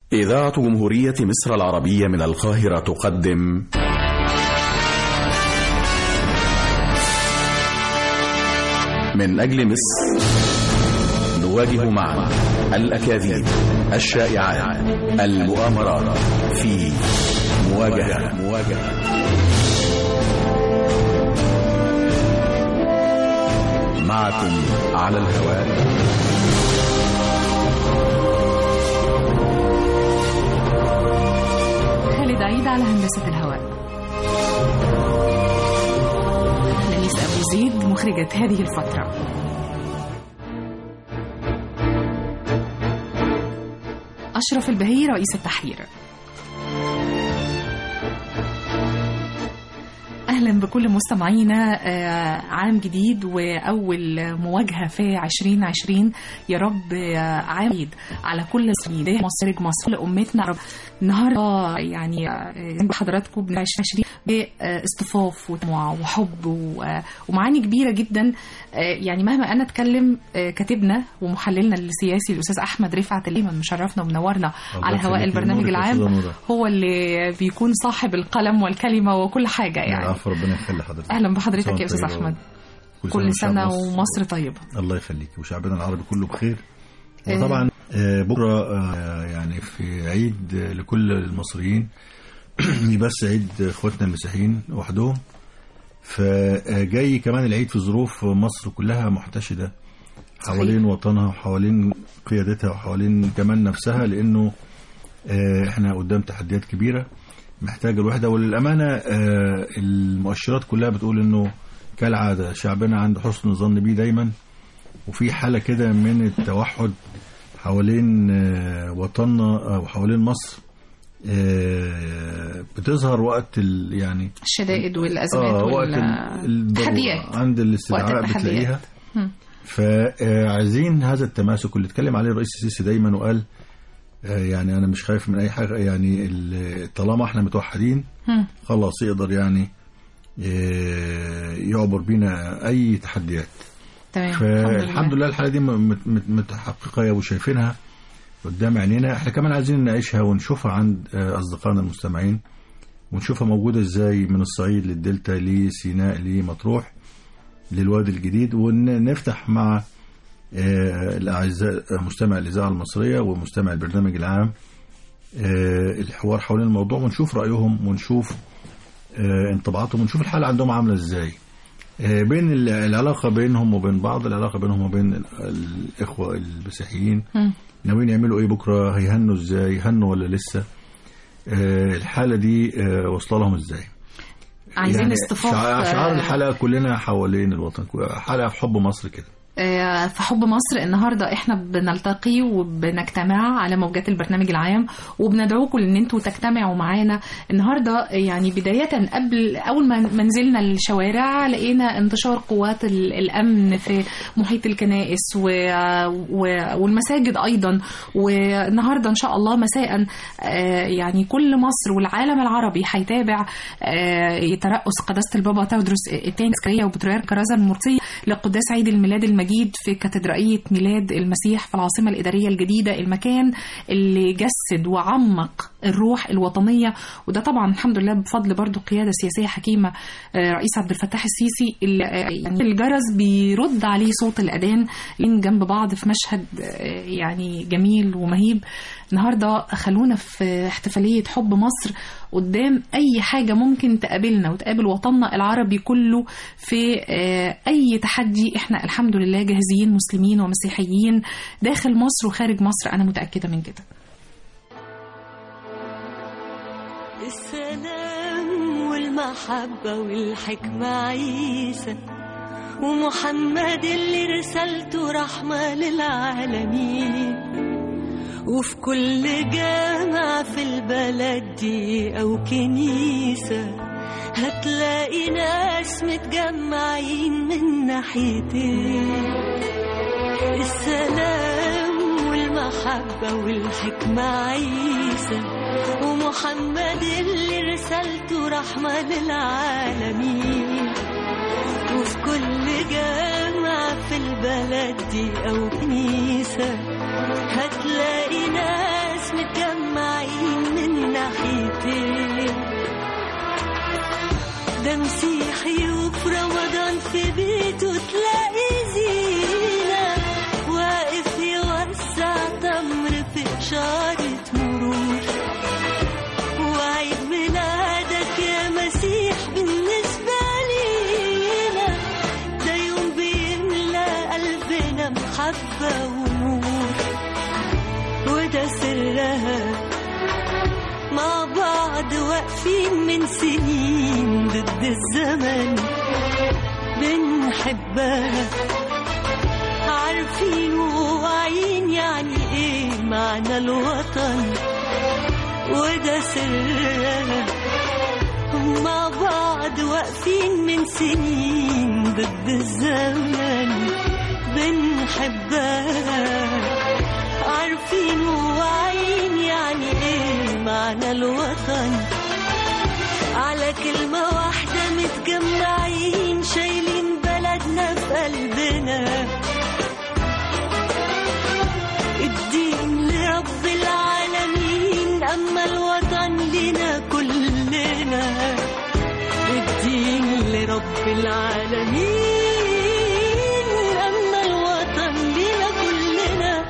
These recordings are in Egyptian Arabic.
إذاعة جمهورية مصر العربية من القاهرة تقدم من أجل مصر نواجه معا الأكاذيب الشائعات المؤامرات في مواجهة مواجهة معكم على الهواء خالد عيد على هندسة الهواء لميس أبو زيد مخرجة هذه الفترة أشرف البهي رئيس التحرير اهلا بكل مستمعينا آه، عام جديد واول مواجهه في 2020 يا رب آه، عام جديد على كل سيدة مصر مصر لامتنا يا رب النهارده يعني آه، زي ما حضراتكم ب 2020 باصطفاف وطموع وحب و- آه، ومعاني كبيره جدا آه، يعني مهما انا اتكلم آه، كاتبنا ومحللنا السياسي الاستاذ احمد رفعت اللي مشرفنا ومنورنا الله على هواء يخليك. البرنامج نورك يا العام أستاذة نورة. هو اللي بيكون صاحب القلم والكلمه وكل حاجه يعني العفو ربنا يخلي حضرتك اهلا بحضرتك سنة يا استاذ طيبة. احمد كل كل وشعب سنه مصر. ومصر طيبه الله يخليك وشعبنا العربي كله بخير إيه. وطبعا آه، بكره آه، يعني في عيد آه، لكل المصريين مش بس عيد اخواتنا المسيحيين وحدهم فجاي كمان العيد في ظروف مصر كلها محتشده حوالين وطنها وحوالين قيادتها وحوالين كمان نفسها لانه آه، احنا قدام تحديات كبيره محتاجه الوحده وللامانه آه، المؤشرات كلها بتقول انه كالعاده شعبنا عنده حسن ظن بيه دايما وفي حاله كده من التوحد حوالين آه، وطننا آه، وحوالين مصر آه، بتظهر وقت ال- يعني الشدائد والازمات اه وقت ال- والتحديات الضروره عند الاستدعاء وقت التحديات. بتلاقيها مم. فعايزين هذا التماسك اللي اتكلم عليه الرئيس السيسي دايما وقال آه، يعني انا مش خايف من اي حاجه يعني ال- طالما احنا متوحدين مم. خلاص يقدر يعني آه، يعبر بينا اي تحديات تمام فالحمد لله الحاله دي م- مت- مت- متحققه وشايفينها قدام عينينا احنا كمان عايزين نعيشها ونشوفها عند آه، اصدقائنا المستمعين ونشوفها موجوده ازاي من الصعيد للدلتا لسيناء لمطروح للوادي الجديد ونفتح مع آه، الاعزاء آه، مستمع الاذاعه المصريه ومستمع البرنامج العام آه، الحوار حول الموضوع ونشوف رايهم ونشوف آه، انطباعاتهم ونشوف الحاله عندهم عامله ازاي آه، بين ال- العلاقه بينهم وبين بعض العلاقه بينهم وبين الاخوه المسيحيين مم. ناويين يعملوا ايه بكره هيهنوا ازاي هنوا ولا لسه آه، الحاله دي آه، واصله لهم ازاي عايزين اصطفاف شعار شعار آه، الحلقه كلنا حوالين الوطن حلقه في حب مصر كده آه، في حب مصر النهارده احنا بنلتقي وبنجتمع على موجات البرنامج العام وبندعوكم ان انتوا تجتمعوا معانا النهارده يعني بدايه قبل اول ما ما نزلنا الشوارع لقينا انتشار قوات ال- الامن في محيط الكنائس و... و... والمساجد ايضا والنهارده ان شاء الله مساء آه، يعني كل مصر والعالم العربي هيتابع آه، ترأس قداسه البابا تودروس الثاني اسكندريه وبطريرك كرازه المرسيه لقداس عيد الميلاد المجيد في كاتدرائية ميلاد المسيح في العاصمة الإدارية الجديدة المكان اللي جسد وعمق الروح الوطنية وده طبعا الحمد لله بفضل برضو قيادة سياسية حكيمة آه، رئيس عبد الفتاح السيسي اللي آه، يعني الجرس بيرد عليه صوت الأذان من جنب بعض في مشهد آه، يعني جميل ومهيب النهارده خلونا في احتفالية حب مصر قدام أي حاجة ممكن تقابلنا وتقابل وطننا العربي كله في آه، أي تحدي احنا الحمد لله جاهزين مسلمين ومسيحيين داخل مصر وخارج مصر أنا متأكدة من كده السلام والمحبة والحكمة عيسى ومحمد اللي رسالته رحمة للعالمين وفي كل جامع في البلد دي أو كنيسة هتلاقي ناس متجمعين من ناحيتين السلام والمحبة والحكمة عيسى ومحمد اللي رسالته رحمة للعالمين وفي كل جامع في البلد دي أو كنيسة هتلاقي ناس متجمعين ده مسيحي وفي رمضان في بيته تلاقي زينة واقف يوسع تمر في إشارة مرور وعيد ميلادك يا مسيح بالنسبة لينا ده يوم بيملى قلبنا محبة ونور وده سرها مع بعض واقفين من سنين ضد الزمن بنحبها عارفين وواعيين يعني ايه معنى الوطن وده سرها مع بعض واقفين من سنين ضد الزمن بنحبها عارفين وواعيين يعني ايه معنى الوطن على كلمة واحدة متجمعين شايلين بلدنا في قلبنا الدين لرب العالمين أما الوطن لنا كلنا الدين لرب العالمين أما الوطن لنا كلنا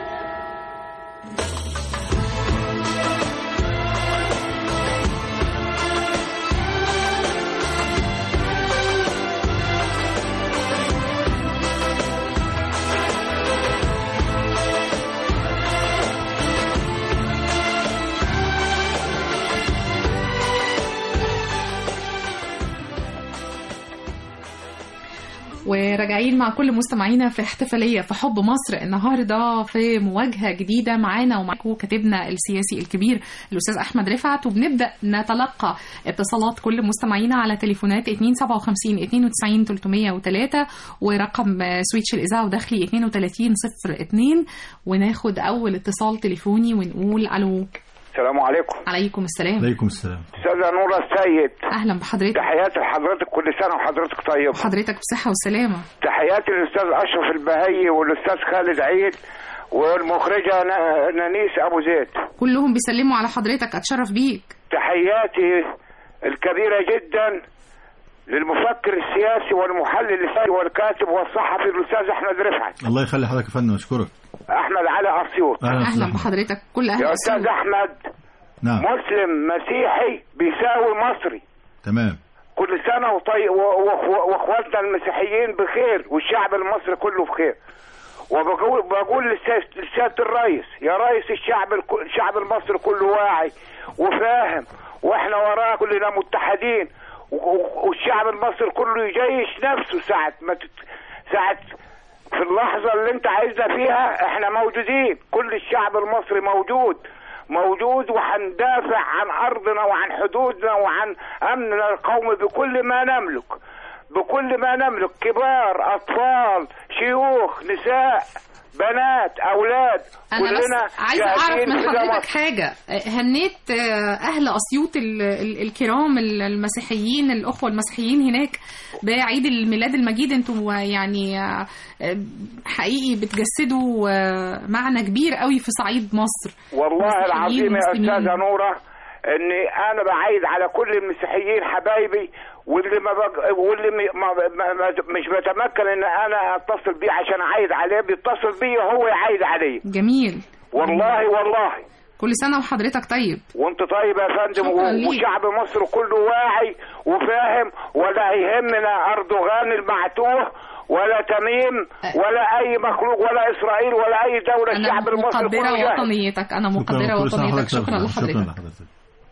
وراجعين مع كل مستمعينا في احتفاليه في حب مصر النهارده في مواجهه جديده معانا ومعاكم كاتبنا السياسي الكبير الاستاذ احمد رفعت وبنبدا نتلقى اتصالات كل مستمعينا على تليفونات 257 92 303 ورقم سويتش الاذاعه وداخلي 32 02 وناخد اول اتصال تليفوني ونقول الو السلام عليكم عليكم السلام عليكم السلام استاذه نوره السيد اهلا بحضرتك تحياتي لحضرتك كل سنه وحضرتك طيب حضرتك بصحه وسلامه تحياتي للاستاذ اشرف البهي والاستاذ خالد عيد والمخرجه ن- نانيس ابو زيد كلهم بيسلموا على حضرتك اتشرف بيك تحياتي الكبيره جدا للمفكر السياسي والمحلل السياسي والكاتب والصحفي الاستاذ احمد رفعت الله يخلي حضرتك يا فندم اشكرك احمد علي اسيوط اهلا اهلا وسهلا. بحضرتك كل اهل يا استاذ السوق. احمد نعم مسلم مسيحي بيساوي مصري تمام كل سنة وطي... و- و- واخواتنا المسيحيين بخير والشعب المصري كله بخير وبقول بقول للسيس- لسيادة الرئيس يا رئيس الشعب الك- الشعب المصري كله واعي وفاهم واحنا وراه كلنا متحدين و- و- والشعب المصري كله يجيش نفسه ساعة ما تت... ساعة في اللحظة اللي انت عايزنا فيها احنا موجودين كل الشعب المصري موجود موجود وهندافع عن ارضنا وعن حدودنا وعن امننا القومي بكل ما نملك بكل ما نملك كبار اطفال شيوخ نساء بنات اولاد انا كلنا بس عايزه اعرف جاهزين من في حضرتك مصر. حاجه هنيت آه، اهل اسيوط ال- ال- الكرام ال- المسيحيين الاخوه المسيحيين هناك بعيد الميلاد المجيد انتوا يعني آه، آه، حقيقي بتجسدوا آه، معنى كبير قوي في صعيد مصر والله مسيحيين العظيم يا ومسلمين. استاذه نوره اني انا بعيد على كل المسيحيين حبايبي واللي ما بق... واللي م... ما... ما... ما... مش بتمكن ان انا اتصل بيه عشان اعيد عليه بيتصل بي وهو يعيد علي جميل والله والله كل سنه وحضرتك طيب وانت طيب يا فندم شكراً و... ليك. وشعب مصر كله واعي وفاهم ولا يهمنا اردوغان المعتوه ولا تميم أه. ولا اي مخلوق ولا اسرائيل ولا اي دوله انا الشعب المصري مقدره كله جاهز وطنيتك انا مقدره كل سنة وطنيتك وحضرتك شكرا طيب. شكرا لحضرتك لحضرتك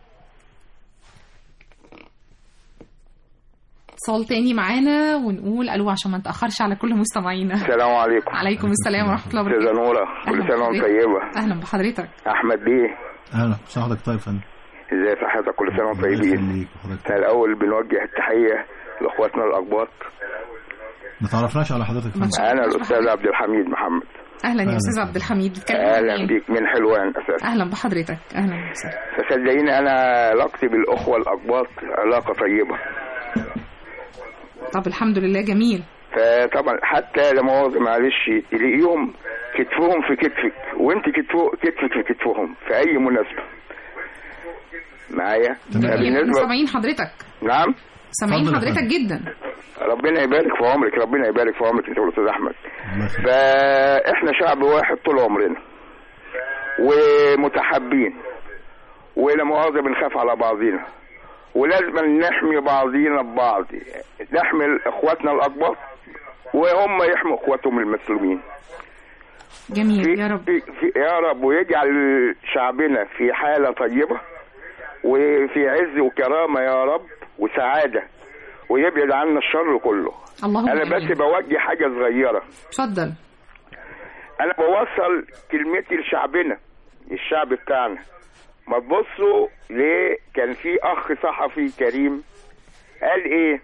اتصال تاني معانا ونقول الو عشان ما نتاخرش على كل مستمعينا السلام عليكم عليكم السلام ورحمه الله استاذه وبركاته نوره أهلا كل سنه وانت بحضرتك. طيبه اهلا بحضرتك احمد بيه اهلا وسهلا حضرتك طيب يا فندم ازاي صحتك كل سنه وانتم الله طيبين يخليك وحضرتك احنا الاول بنوجه التحيه لاخواتنا الاقباط ما تعرفناش على حضرتك يا ما فندم شاء الله. انا الاستاذ عبد الحميد محمد اهلا يا أهلا. استاذ عبد الحميد بتكلم اهلا منين؟ بيك من حلوان اساسا اهلا بحضرتك اهلا وسهلا فصدقيني انا علاقتي بالاخوه الاقباط علاقه طيبه طب الحمد لله جميل فطبعا حتى لما مؤاخذة معلش تلاقيهم كتفهم في كتفك وانت كتفو كتفك في كتفهم في اي مناسبه معايا جميل فبالنسبه سامعين حضرتك نعم سامعين اتفضل يا حضرتك فندم. جدا ربنا يبارك في عمرك ربنا يبارك في عمرك انت والاستاذ احمد الله يخليك. فاحنا شعب واحد طول عمرنا ومتحابين ولا مؤاخذه بنخاف على بعضينا ولازم نحمي بعضينا ببعض نحمي اخواتنا الاكبر وهم يحموا اخواتهم المسلمين جميل في يا رب في في يا رب ويجعل شعبنا في حاله طيبه وفي عز وكرامه يا رب وسعاده ويبعد عنا الشر كله اللهم انا آمين. بس بوجه حاجه صغيره اتفضل انا بوصل كلمتي لشعبنا الشعب بتاعنا ما تبصوا ليه كان في اخ صحفي كريم قال ايه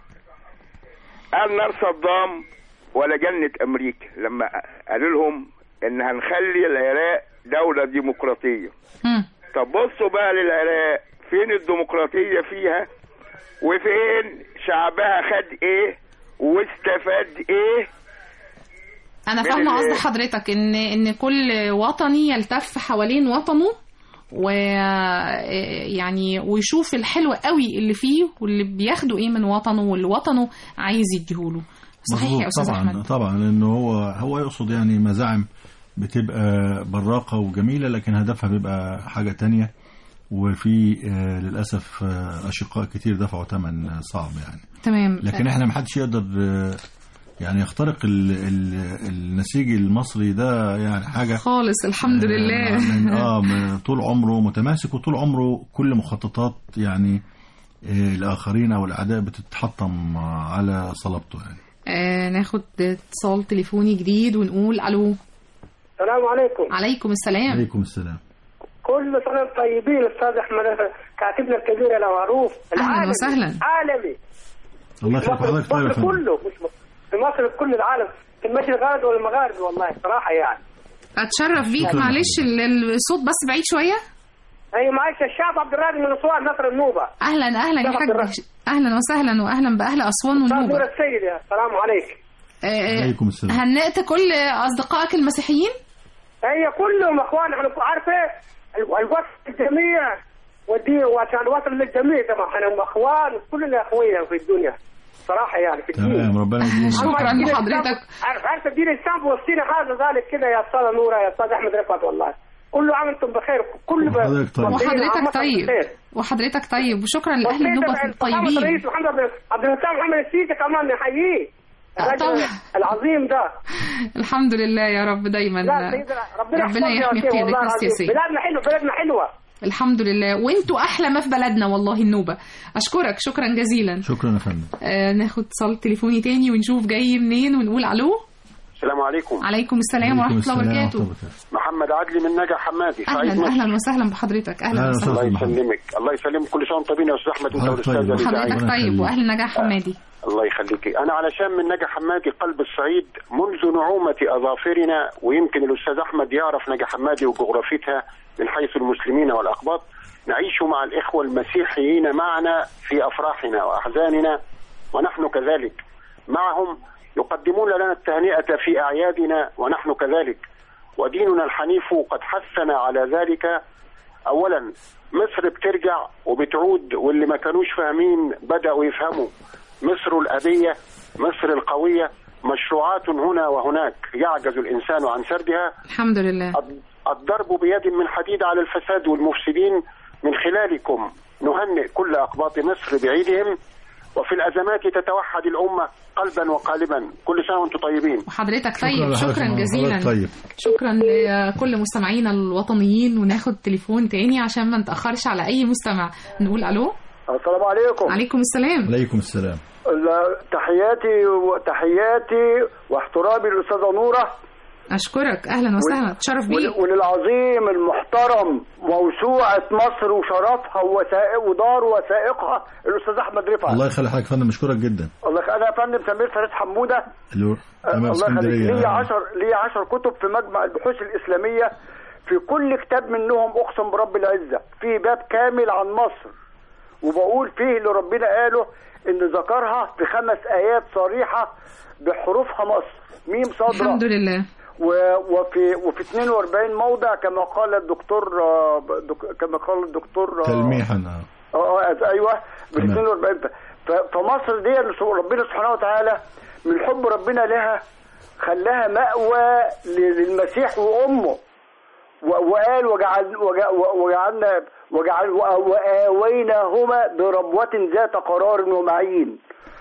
قال نار صدام ولا جنة امريكا لما قالوا لهم ان هنخلي العراق دولة ديمقراطية مم. طب بصوا بقى للعراق فين الديمقراطية فيها وفين شعبها خد ايه واستفاد ايه انا من فاهمه ال- قصد حضرتك ان ان كل وطني يلتف حوالين وطنه و يعني ويشوف الحلو قوي اللي فيه واللي بياخده ايه من وطنه واللي وطنه عايز يديهوله صحيح مظبوط. يا استاذ طبعا احمد طبعا لانه هو هو يقصد يعني مزاعم بتبقى براقه وجميله لكن هدفها بيبقى حاجه تانية وفي آه، للاسف آه، اشقاء كتير دفعوا ثمن صعب يعني تمام لكن احنا ما حدش يقدر آه، يعني يخترق ال ال النسيج المصري ده يعني حاجه خالص الحمد آه، لله من اه من طول عمره متماسك وطول عمره كل مخططات يعني آه، الاخرين او الاعداء بتتحطم آه، على صلابته يعني آه ناخد اتصال تليفوني جديد ونقول الو السلام عليكم عليكم السلام عليكم السلام كل سنه وانتم طيبين استاذ احمد كاتبنا الكبير المعروف أهلاً العالمي وسهلاً. عالمي الله في يخليك مصر, حضرتك طيب يا مصر فندم كله مش م- في مصر في كل العالم في المشرق الغربي والمغاربي والله صراحه يعني اتشرف بيك شكراً. معلش ال- ال- الصوت بس بعيد شويه اي معلش الشعب عبد الرازق من اسوان نصر النوبه اهلا اهلا يا شرف حاج بالرحمة. اهلا وسهلا واهلا باهل اسوان استاذ نور والنوبه السيد يا السلام عليك آه، آه، عليكم السلام هنأت كل اصدقائك المسيحيين هي كلهم اخوان احنا عارف ايه ال- الوصل للجميع ودي وعشان الوصل للجميع طبعا احنا اخوان كلنا اخويا في الدنيا صراحه يعني في الدين تمام ربنا يديم شكراً أما الدين لحضرتك. الإسلام- عارف عارف الدين الاسلام في وسطينا هذا ذلك كده يا استاذ نوره يا استاذ احمد رفعت والله كل عام انتم بخير كل ب- وحضرتك طيب. مصريين عامة وحضرتك طيب بخير. وحضرتك طيب وشكرا لاهل وسيدنا النوبه فخامة الطيبين الرئيس محمد عبد- عبد الفتاح محمد السيسي كمان نحييه آه، الرجل طبعا. العظيم ده الحمد لله يا رب دايما لا سيدنا ربنا ربنا يحفظنا يحمي يا شيخ، والله قيادتنا العظيم. السياسيه بلادنا حلوه بلادنا حلوه الحمد لله وانتوا احلى ما في بلدنا والله النوبه اشكرك شكرا جزيلا شكرا يا فندم آه ناخد اتصال تليفوني تاني ونشوف جاي منين ونقول الو السلام عليكم عليكم السلام ورحمه الله وبركاته محمد عدلي من نجا حمادي سعيد اهلا مصر. اهلا وسهلا بحضرتك اهلا أهلا وسهلا الله أستاذ محمد. يسلمك الله يسلمك كل سنه وانتم طيبين يا استاذ احمد انت حضرتك والاستاذ طيب. اللي حضرتك ربنا طيب يخليك. واهل نجاح حمادي الله يخليك انا علشان من نجا حمادي قلب الصعيد منذ نعومه اظافرنا ويمكن الاستاذ احمد يعرف نجا حمادي وجغرافيتها من حيث المسلمين والاقباط نعيش مع الاخوه المسيحيين معنا في افراحنا واحزاننا ونحن كذلك معهم يقدمون لنا التهنئه في اعيادنا ونحن كذلك وديننا الحنيف قد حثنا على ذلك اولا مصر بترجع وبتعود واللي ما كانوش فاهمين بداوا يفهموا مصر الابيه مصر القويه مشروعات هنا وهناك يعجز الانسان عن سردها الحمد لله الض- الضرب بيد من حديد على الفساد والمفسدين من خلالكم نهنئ كل اقباط مصر بعيدهم وفي الازمات تتوحد الامه قلبا وقالبا كل سنه وانتم طيبين وحضرتك طيب لحضرتك شكرا محمد. جزيلا حضرتك طيب شكرا لكل مستمعينا الوطنيين وناخد تليفون تاني عشان ما نتاخرش على اي مستمع نقول الو السلام عليكم عليكم السلام عليكم السلام تحياتي وتحياتي واحترامي للاستاذه نوره اشكرك اهلا وسهلا تشرف بيك وللعظيم المحترم موسوعه مصر وشرفها ووثائق ودار وثائقها الاستاذ احمد رفعت الله يخلي حضرتك يا فندم اشكرك جدا الله يخ- انا يا فندم سمير فريد حموده اللي هو تمام الله يخليك اسكندريه ليا آه. 10 ليا 10 كتب في مجمع البحوث الاسلاميه في كل كتاب منهم اقسم برب العزه في باب كامل عن مصر وبقول فيه اللي ربنا قاله ان ذكرها في خمس ايات صريحه بحروفها مصر ميم صادره الحمد لله و- وفي وفي 42 موضع كما قال الدكتور آه، دك- كما قال الدكتور آه، تلميحا آه. اه آه، ايوه بال تمام. 42 ف- ف- فمصر دي اللي سو- ربنا سبحانه وتعالى من حب ربنا لها خلاها مأوى ل- للمسيح وأمه و- وقال وجعل وجع- وجعلنا وجعل وآويناهما بربوة ذات قرار ومعين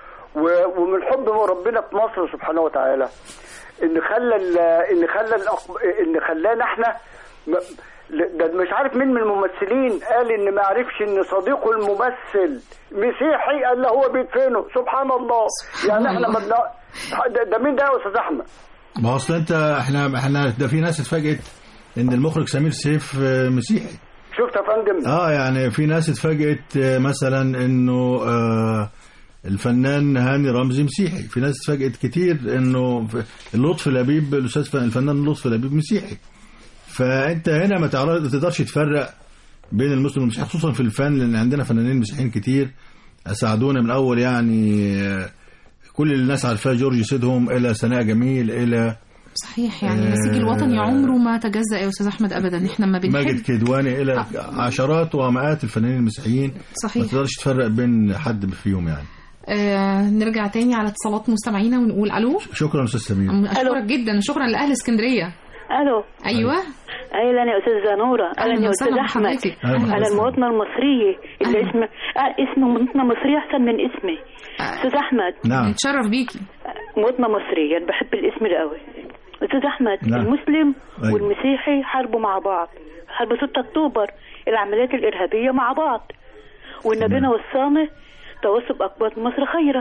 و- ومن حب ربنا في مصر سبحانه وتعالى ان خلى ال- ان خلى الأق- ان خلانا احنا م- ده مش عارف مين من الممثلين قال ان ما عرفش ان صديقه الممثل مسيحي قال له هو بيدفنه سبحان الله يعني احنا ما بنا- ده, ده مين ده يا استاذ احمد ما هو اصل انت احنا احنا ده في ناس اتفاجئت ان المخرج سمير سيف آه، مسيحي شفت يا فندم اه يعني في ناس اتفاجئت آه، مثلا انه آه الفنان هاني رمزي مسيحي في ناس اتفاجئت كتير انه ف- لطفي لبيب الاستاذ ف- الفنان لطفي لبيب مسيحي فانت هنا ما تعرف- ما تقدرش تفرق بين المسلم والمسيحي خصوصا في الفن لان عندنا فنانين مسيحيين كتير ساعدونا من اول يعني آه، كل الناس عارفاه جورج سيدهم الى سناء جميل الى صحيح يعني النسيج الوطني عمره ما تجزأ يا استاذ احمد ابدا احنا ما ماجد بنحب كدواني الى عشرات ومئات الفنانين المسيحيين صحيح. ما تقدرش تفرق بين حد فيهم يعني آه نرجع تاني على اتصالات مستمعينا ونقول الو شكرا استاذ سمير اشكرك جدا شكرا لاهل اسكندريه الو ايوه اهلا يا استاذه نوره اهلا أهلاً يا وسهلاً استاذ احمد بحضرتك. أهلاً انا وسهلاً. المواطنه المصريه اللي اسم آه اسمه مواطنه مصريه احسن من اسمي استاذ احمد نعم نتشرف بيكي مواطنه مصريه أنا بحب الاسم ده قوي استاذ احمد نعم. المسلم أيوة. والمسيحي حاربوا مع بعض حرب 6 اكتوبر العمليات الارهابيه مع بعض والنبينا وصانا تواصل باقباط مصر خيرا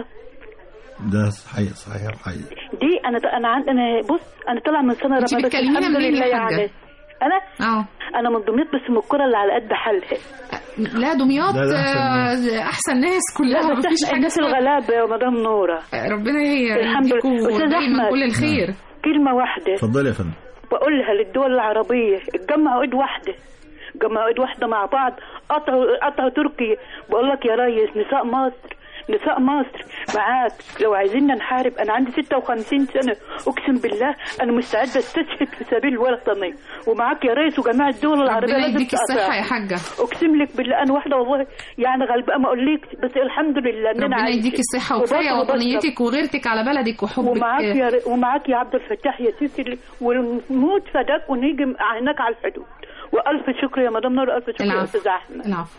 ده صحيح صحيح حقيقي دي انا انا عن انا بص انا طالعه من سنه أنت رمضان بس بتكلمينا الحمد منين يا لله حاجة؟ يعني انا اه انا من دمياط بس من الكره اللي على قد حالها لا دمياط ده- ده أحسن آه، احسن ناس كلها لا مفيش بس حاجه الناس اسمها الغلابه يا مدام نوره ربنا هي الحمد لله. يديكوا أستاذ دايما أحمد. كل الخير كلمه واحده اتفضلي يا فندم بقولها للدول العربيه اتجمعوا ايد واحده اتجمعوا ايد واحده مع بعض قطعوا قطعوا تركيا بقول لك يا ريس نساء مصر نساء مصر معاك لو عايزيننا نحارب انا عندي 56 سنه اقسم بالله انا مستعده استشهد في سبيل الوطني ومعاك يا ريس وجميع الدول العربيه ربنا لازم يديك الصحه تقطع. يا حاجه اقسم لك بالله انا واحده والله يعني غلبانه ما اقولك بس الحمد لله ان انا ربنا عايشة. يديك الصحه وكفايه وبشرب- وطنيتك وغيرتك على بلدك وحبك ومعاك يا ر- ومعاك يا عبد الفتاح يا سيسي اللي- ونموت فداك ونيجي هناك على الحدود والف شكر يا مدام نور الف شكر يا العفو استاذ احمد العفو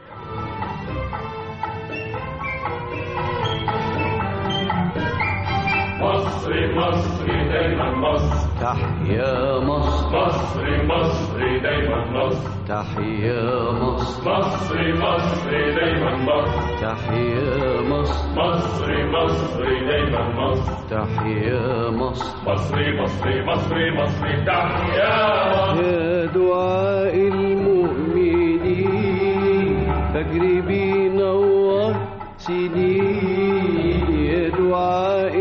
مصر مصر دايما مصر تحيا مصر مصر مصر دايما مصر تحيا مصر مصر مصر دايما مصر تحيا مصر مصر مصر دايما مصر تحيا مصر مصر مصر مصر مصر تحيا مصر يا دعاء المؤمنين فجر بينور سنين يا دعاء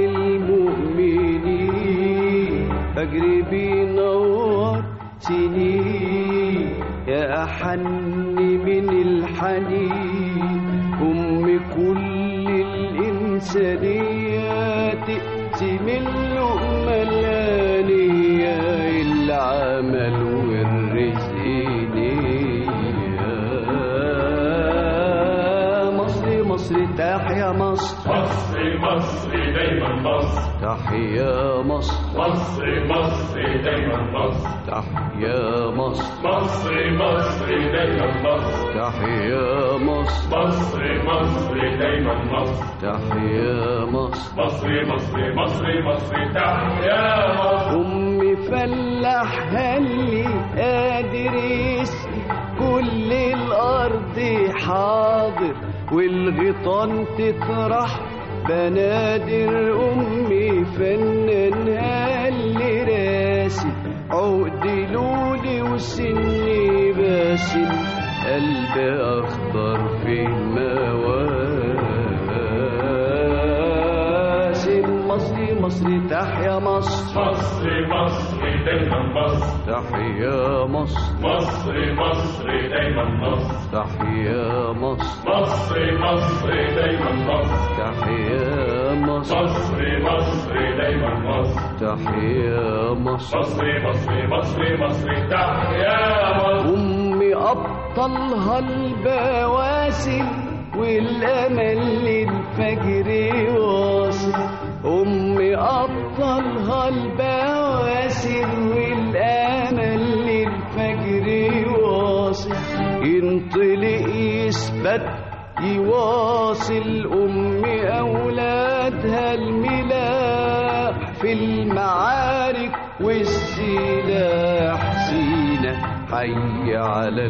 المؤمنين فجر بينور سنين يا أحن من الحنين أم كل الإنسانية تقسم اللقمة الآنية العمل والرزق نية مصر مصر تحيا مصر مصر مصر دايما مصر تحيا مصر مصر مصر دايما مصر تحيا مصر مصر مصر دايما مصر تحيا مصر مصر مصر دايما مصر تحيا مصر مصر مصر مصر مصر تحيا مصر أم فلاح هلي قادر يسقي كل الأرض حاضر والغيطان تطرح بنادر أمي فنان هلي راسي عقد لولي وسني باسم قلب أخضر في المواسم مصري مصري تحيا مصر مصر مصر دايما مصر تحيا مصر مصر مصر دايما مصر تحيا مصر مصر مصر دايما مصر تحيا مصر مصر مصر دايما مصر تحيا مصر مصر مصر مصر مصر تحيا مصر أمي أبطالها البواسل والأمل للفجر واصل أمي أبطلها البواسل والأمل للفجر واصل ينطلق يثبت يواصل أمي أولادها الملاح في المعارك والسلاح سينا حي على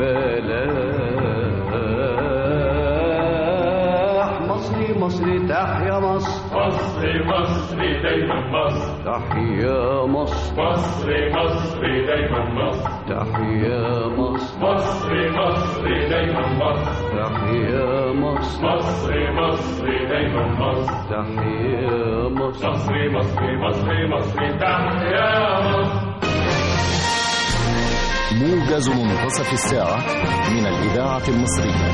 الفلاح مصري مصري تحيا مصر مصري مصري دايما مصر تحيا مصر مصري مصري دايما مصر تحيا مصر مصري مصري دايما مصر تحيا مصر مصري مصري دايما مصر تحيا مصر مصري مصري مصري مصري تحيا مصر موجز منتصف الساعة من الإذاعة المصرية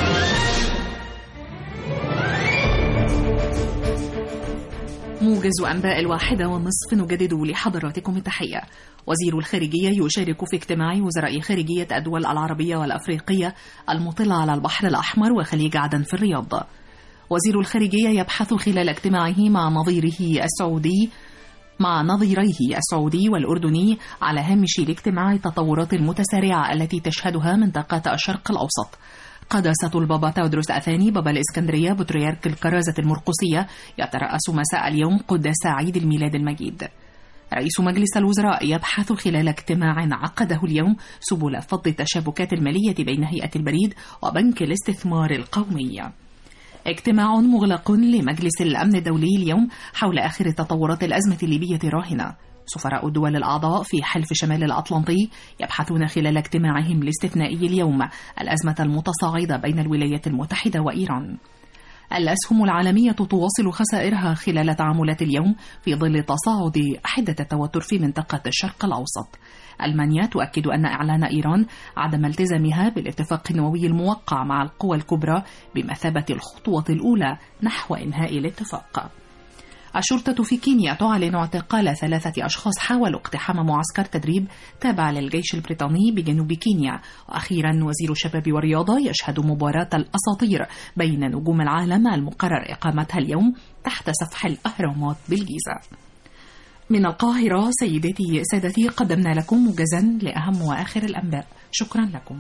موجز أنباء الواحدة والنصف نجدد لحضراتكم التحية وزير الخارجية يشارك في اجتماع وزراء خارجية الدول العربية والأفريقية المطلة على البحر الأحمر وخليج عدن في الرياض وزير الخارجية يبحث خلال اجتماعه مع نظيره السعودي مع نظيريه السعودي والأردني على هامش الاجتماع التطورات المتسارعة التي تشهدها منطقة الشرق الأوسط قداسة البابا تودروس أثاني بابا الإسكندرية بطريرك الكرازة المرقسية يترأس مساء اليوم قداس عيد الميلاد المجيد رئيس مجلس الوزراء يبحث خلال اجتماع عقده اليوم سبل فض التشابكات المالية بين هيئة البريد وبنك الاستثمار القومي اجتماع مغلق لمجلس الأمن الدولي اليوم حول آخر تطورات الأزمة الليبية الراهنة سفراء الدول الأعضاء في حلف شمال الأطلنطي يبحثون خلال اجتماعهم الاستثنائي اليوم الأزمة المتصاعدة بين الولايات المتحدة وإيران الأسهم العالمية تواصل خسائرها خلال تعاملات اليوم في ظل تصاعد حدة التوتر في منطقة الشرق الأوسط ألمانيا تؤكد أن إعلان إيران عدم التزامها بالاتفاق النووي الموقع مع القوى الكبرى بمثابة الخطوة الأولى نحو إنهاء الاتفاق الشرطة في كينيا تعلن اعتقال ثلاثة أشخاص حاولوا اقتحام معسكر تدريب تابع للجيش البريطاني بجنوب كينيا وأخيرا وزير الشباب والرياضة يشهد مباراة الأساطير بين نجوم العالم المقرر إقامتها اليوم تحت سفح الأهرامات بالجيزة من القاهرة سيداتي سادتي قدمنا لكم موجزا لأهم وآخر الأنباء شكرا لكم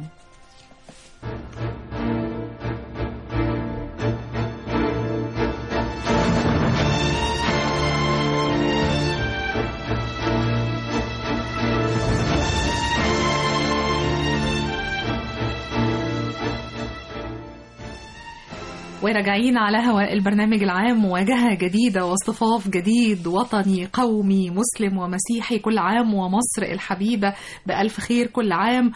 وراجعين على هواء البرنامج العام مواجهة جديدة واصطفاف جديد وطني قومي مسلم ومسيحي كل عام ومصر الحبيبة بألف خير كل عام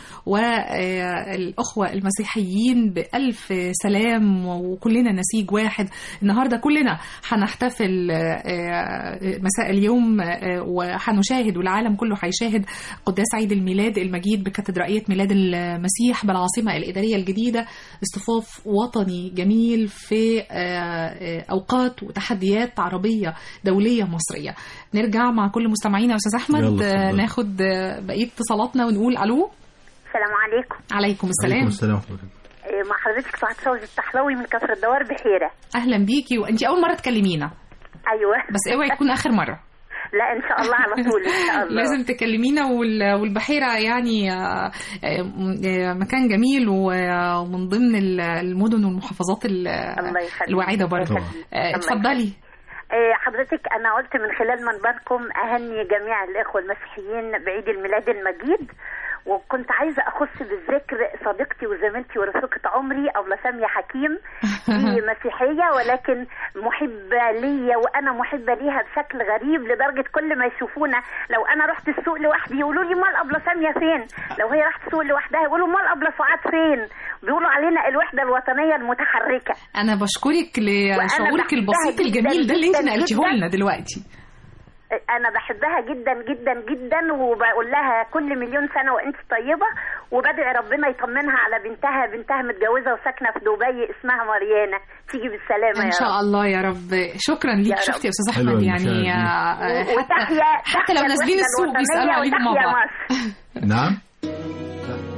والأخوة المسيحيين بألف سلام وكلنا نسيج واحد النهاردة كلنا هنحتفل مساء اليوم وهنشاهد والعالم كله هيشاهد قداس عيد الميلاد المجيد بكاتدرائية ميلاد المسيح بالعاصمة الإدارية الجديدة اصطفاف وطني جميل في اوقات وتحديات عربيه دوليه مصريه نرجع مع كل مستمعينا يا استاذ احمد يلا، اتفضل. ناخد بقيه اتصالاتنا ونقول الو السلام عليكم عليكم السلام عليكم السلام ورحمة الله. إيه، مع حضرتك سعاد فوزي الطحلاوي من كفر الدوار بحيرة اهلا بيكي وانت اول مره تكلمينا أيوة بس اوعي تكون اخر مره لا إن شاء الله على طول إن شاء الله لازم تكلمينا وال- والبحيره يعني آه، آه، مكان جميل و- ومن ضمن ال- المدن والمحافظات ال- الله يخليك الواعده برضه طبعا. آه، الله اتفضلي إيه، حضرتك أنا قلت من خلال منبركم أهني جميع الإخوة المسيحيين بعيد الميلاد المجيد وكنت عايزة أخص بالذكر صديقتي وزميلتي ورفيقة عمري أبلة سامية حكيم هي مسيحية ولكن محبة ليا وأنا محبة ليها بشكل غريب لدرجة كل ما يشوفونا لو أنا رحت السوق لوحدي يقولوا لي مال أبلة سامية فين لو هي راحت السوق لوحدها يقولوا مال أبلة سعاد فين بيقولوا علينا الوحدة الوطنية المتحركة انا بشكرك لشعورك بحبها البسيط جداً الجميل ده اللي انت جداً نقلتيه جداً. لنا دلوقتي انا بحبها جدا جدا جدا وبقول لها كل مليون سنه وانت طيبه وبدعي ربنا يطمنها على بنتها بنتها متجوزه وساكنه في دبي اسمها مريانه تيجي بالسلامه ان يا شاء رب الله يا رب شكرا ليك يا رب. شفتي يا استاذ حلوة احمد يعني المشاهد دي. آه، وتحيا حتى حتى لو تحيا نازلين الوحدة السوق بيسالوا الوطنية عليهم مع وتحيا بعض مصر. نعم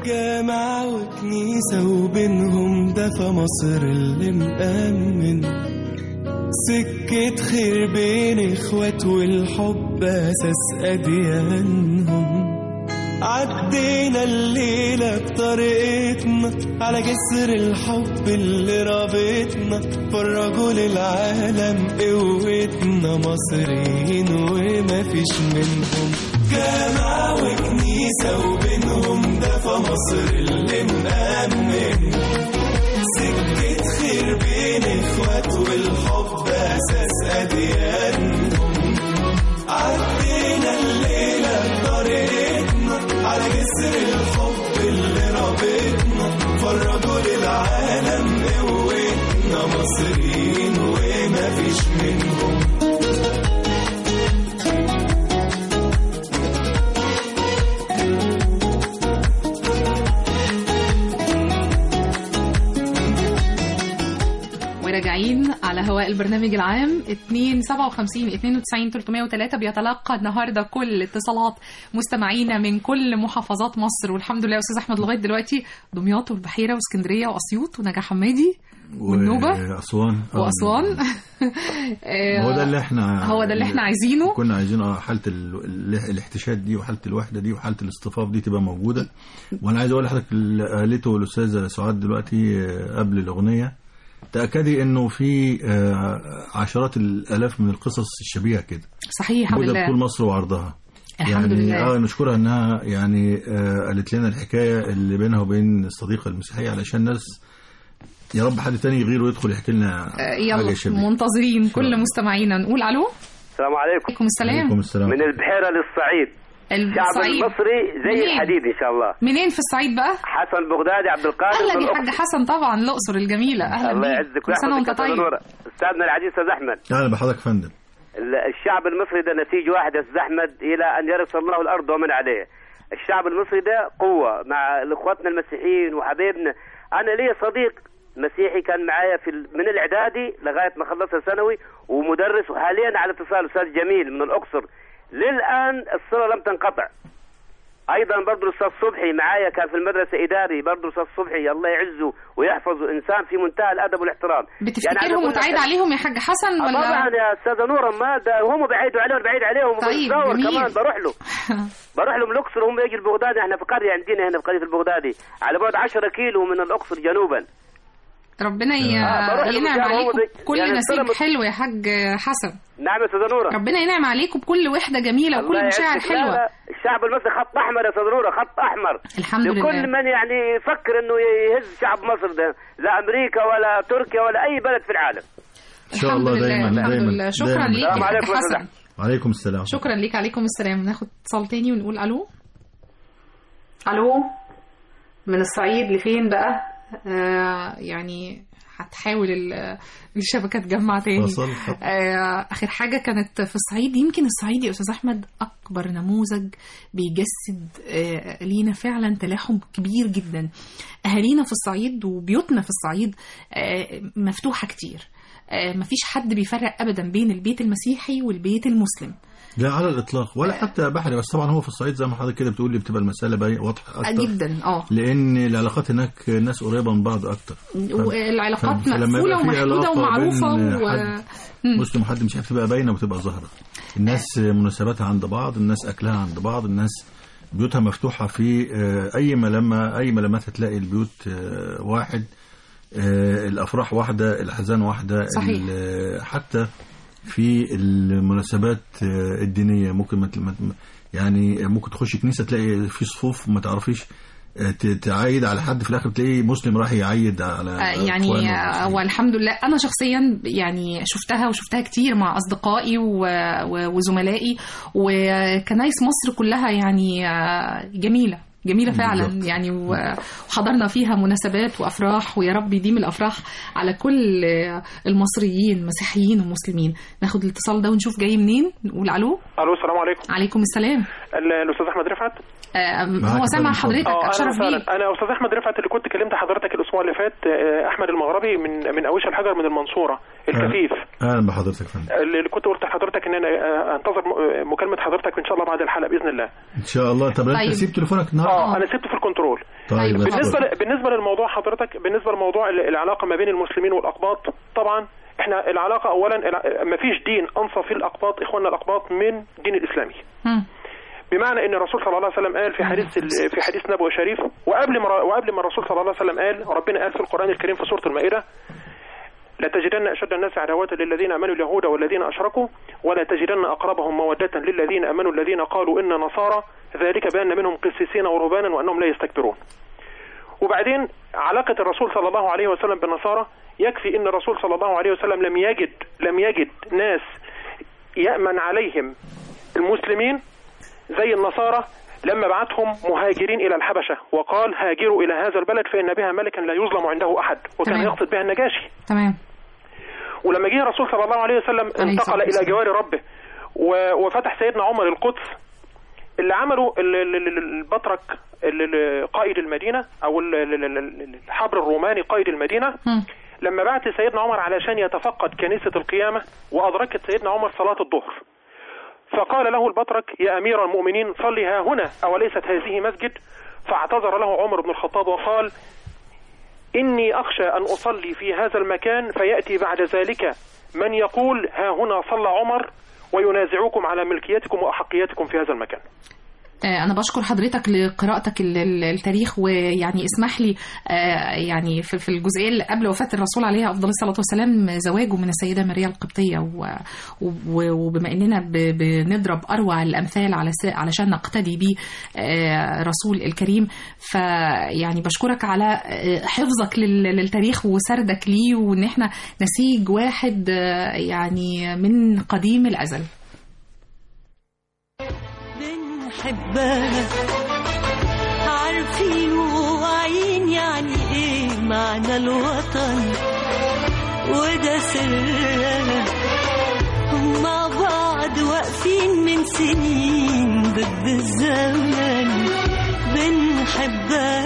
جامع وكنيسة وبينهم دفا مصر اللي مأمن سكة خير بين اخوات والحب اساس اديانهم عدينا الليلة بطريقتنا على جسر الحب اللي رابطنا فرجوا للعالم قوتنا مصريين وما فيش منهم جامع وكنيسة وبينهم دفا مصر اللي مأمن سكة خير بين اخوات والحب اساس اديانهم عدينا الليلة بطريقتنا على جسر الحب اللي رابطنا فرجوا للعالم قوتنا مصريين وما فيش منهم وراجعين على هواء البرنامج العام 2 57 92 303 بيتلقى النهارده كل اتصالات مستمعينا من كل محافظات مصر والحمد لله يا استاذ احمد لغايه دلوقتي دمياط والبحيره واسكندريه واسيوط ونجا حمادي والنوبه واسوان آه، واسوان هو ده اللي احنا هو ده اللي احنا عايزينه كنا عايزين اه حاله ال... ال... الاحتشاد دي وحاله الوحده دي وحاله الاصطفاف دي تبقى موجوده وانا عايز اقول لحضرتك اللي قالته الاستاذه سعاد دلوقتي آه، قبل الاغنيه تاكدي انه في آه، عشرات الالاف من القصص الشبيهه كده صحيح الحمد موجوده في كل لله مصر وعرضها الحمد يعني لله. اه نشكرها انها يعني آه قالت لنا الحكايه اللي بينها وبين الصديقه المسيحيه علشان الناس يا رب حد تاني غيره يدخل يحكي لنا آه، حاجه يلا شبيهه منتظرين كل مستمعينا نقول الو السلام عليكم عليكم السلام عليكم السلام من البحيرة للصعيد الشعب الصعيد المصري زي منين؟ الحديد ان شاء الله منين في الصعيد بقى حسن بغدادي عبد القادر اهلا من يا حاج الأقصر. حسن طبعا الاقصر الجميله اهلا الله بيك يعزك كل سنه ويحفظك وانت يا أستاذ طيب نورة. استاذنا العزيز استاذ احمد اهلا بحضرتك يا فندم ال- الشعب المصري ده نسيج واحد يا استاذ احمد الى ان يرث الله الارض ومن عليه الشعب المصري ده قوه مع اخواتنا المسيحيين وحبايبنا انا لي صديق مسيحي كان معايا في ال- من الاعدادي لغايه ما خلص الثانوي ومدرس وحاليا على اتصال استاذ جميل من الاقصر للان الصله لم تنقطع ايضا برضه الاستاذ صبحي معايا كان في المدرسه اداري برضه الاستاذ صبحي الله يعزه ويحفظه انسان في منتهى الادب والاحترام عايز بتفتكرهم أقول وتعيد لك- عليهم يا حاج حسن آه ولا طبعا يا استاذه نوره ما ده هم بعيدوا عليه وانا بعيد عليهم طيب، وبتصور جميل. كمان بروح له بروح له من الاقصر هم يجي البغدادي احنا في قريه عندنا هنا في قريه البغدادي على بعد 10 كيلو من الاقصر جنوبا ربنا ي- آه، بروح ينعم للمجال عليكم هو بي- بكل يعني نصيب السلام- حلو يا حاج حسن نعم يا استاذه نوره ربنا ينعم عليكم بكل وحده جميله الله وكل مشاعر يعزك. لا، حلوه لا، الشعب المصري خط احمر يا استاذ نوره خط احمر الحمد لكل لله. من يعني يفكر انه يهز شعب مصر ده لا امريكا ولا تركيا ولا اي بلد في العالم ان شاء الله الحمد لله، دايما الحمد دايما لله. شكرا دايما. ليك يا السلام حاج عليكم يا أستاذ حسن وعليكم السلام شكرا ليك عليكم السلام ناخد اتصال تاني ونقول الو الو من الصعيد لفين بقى آه يعني هتحاول ال- الشبكه تجمع تاني فصل خط. آه اخر حاجه كانت في الصعيد يمكن الصعيد يا استاذ احمد اكبر نموذج بيجسد آه لينا فعلا تلاحم كبير جدا اهالينا في الصعيد وبيوتنا في الصعيد آه مفتوحه كتير آه مفيش حد بيفرق ابدا بين البيت المسيحي والبيت المسلم لا على الاطلاق ولا حتى بحري بس طبعا هو في الصعيد زي ما حضرتك كده بتقول لي بتبقى المساله باين واضحه آه اكتر جدا اه لان العلاقات هناك ناس قريبه من بعض اكتر والعلاقات فلما مقفوله يبقى في ومحدوده علاقة ومعروفه بين و... حد مم. مسلم وحد مش عارف تبقى باينه وتبقى ظاهره الناس مناسباتها عند بعض الناس اكلها عند بعض الناس بيوتها مفتوحه في آه، اي ملمه اي ملمات هتلاقي البيوت آه، واحد آه، الافراح واحده الاحزان واحده صحيح. ال- حتى في المناسبات آه، الدينيه ممكن ما تل- ما- يعني ممكن تخش كنيسه تلاقي في صفوف ما تعرفيش آه، ت- تعايد على حد في الاخر تلاقيه مسلم راح يعيد على آه، يعني إخوانه. آه، والحمد لله انا شخصيا يعني شفتها وشفتها كتير مع اصدقائي و- و- وزملائي وكنايس مصر كلها يعني آه، جميله جميلة فعلا بالظبط. يعني و- وحضرنا فيها مناسبات وأفراح ويا رب يديم الأفراح على كل آه، المصريين مسيحيين ومسلمين ناخد الاتصال ده ونشوف جاي منين نقول ألو الو السلام عليكم عليكم السلام ال- الاستاذ احمد رفعت آه، معاك هو سامع اتفضل. حضرتك اه اهلا اشرف بيه وسهلا انا استاذ احمد رفعت اللي كنت كلمت حضرتك الاسبوع اللي فات آه، احمد المغربي من من اويش الحجر من المنصوره الكفيف اهلا بحضرتك يا فندم اللي كنت قلت لحضرتك ان انا آه، انتظر م- مكالمه حضرتك ان شاء الله بعد الحلقه باذن الله ان شاء الله طب طيب. انت سيب تليفونك النهارده اه انا سبته في الكنترول طيب بالنسبه اتفضل. ل- بالنسبه للموضوع حضرتك بالنسبه لموضوع ال- العلاقه ما بين المسلمين والاقباط طبعا احنا العلاقه اولا ما فيش دين انصف في الاقباط اخواننا الاقباط من دين الاسلامي مم. بمعنى ان الرسول صلى الله عليه وسلم قال في حديث ال- في حديث نبوي شريف وقبل ما وقبل ما الرسول صلى الله عليه وسلم قال ربنا قال في القران الكريم في سوره المائده لتجدن اشد الناس عداوه للذين امنوا اليهود والذين اشركوا ولا تجدن اقربهم موده للذين امنوا الذين قالوا ان نصارى ذلك بان منهم قسيسين ورهبانا وانهم لا يستكبرون. وبعدين علاقه الرسول صلى الله عليه وسلم بالنصارى يكفي ان الرسول صلى الله عليه وسلم لم يجد لم يجد ناس يامن عليهم المسلمين زي النصارى لما بعتهم مهاجرين الى الحبشه وقال هاجروا الى هذا البلد فان بها ملكا لا يظلم عنده احد وكان تمام. يقصد بها النجاشي تمام ولما جه الرسول صلى الله عليه وسلم عليه انتقل الصلاة الى والسلام. جوار ربه و- وفتح سيدنا عمر القدس اللي عمله ال- ال- ال- البطرك ال- ال- قائد المدينه او ال- ال- ال- ال- الحبر الروماني قائد المدينه مم. لما بعت سيدنا عمر علشان يتفقد كنيسه القيامه وادركت سيدنا عمر صلاه الظهر فقال له البطرك يا امير المؤمنين صل ها هنا اوليست هذه مسجد فاعتذر له عمر بن الخطاب وقال إني أخشى أن أصلي في هذا المكان فيأتي بعد ذلك من يقول ها هنا صلى عمر وينازعكم على ملكيتكم وأحقيتكم في هذا المكان آه، أنا بشكر حضرتك لقراءتك ال- ال- التاريخ ويعني اسمح لي آه، يعني في في الجزئية اللي قبل وفاة الرسول عليه أفضل الصلاة والسلام زواجه من السيدة ماريا القبطية و- و- وبما إننا ب- بنضرب أروع الأمثال على س- علشان نقتدي بيه آه، رسول الكريم فيعني بشكرك على آه، حفظك لل- للتاريخ وسردك ليه وإن إحنا نسيج واحد آه، يعني من قديم الأزل بنحبها عارفين وواعيين يعني ايه معنى الوطن وده سرنا مع بعض واقفين من سنين ضد الزمن بنحبها